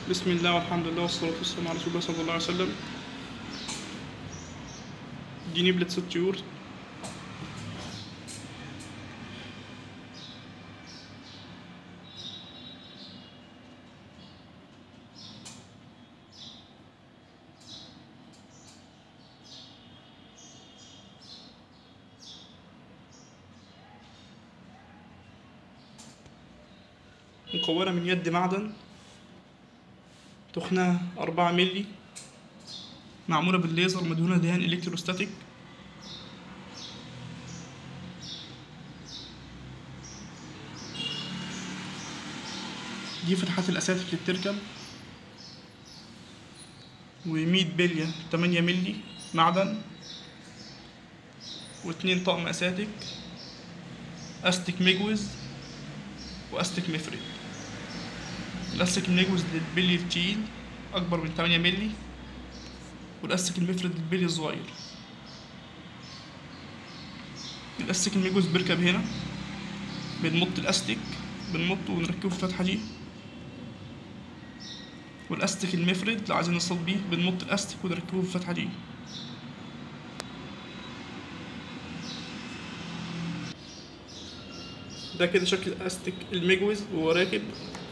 بسم الله والحمد لله والصلاة والسلام على رسول الله صلى الله عليه وسلم دي نبلة ست شهور مكونة من يد معدن تخنها أربعة ملي معمولة بالليزر مدهونة دهان إلكتروستاتيك دي فتحات الأساتك اللي بتركب ومية بلية تمانية ملي معدن واتنين طقم أساتك أستك مجوز وأستك مفرد الأستك المجوز للبلي التقيل أكبر من 8 ملي والأستك المفرد للبلي الصغير الأستك المجوز بيركب هنا بنمط الأستك بنمطه ونركبه في الفتحة دي والأستك المفرد لو عايزين نصطاد بيه بنمط الأستك ونركبه في الفتحة دي ده كده شكل الأستك المجوز وهو راكب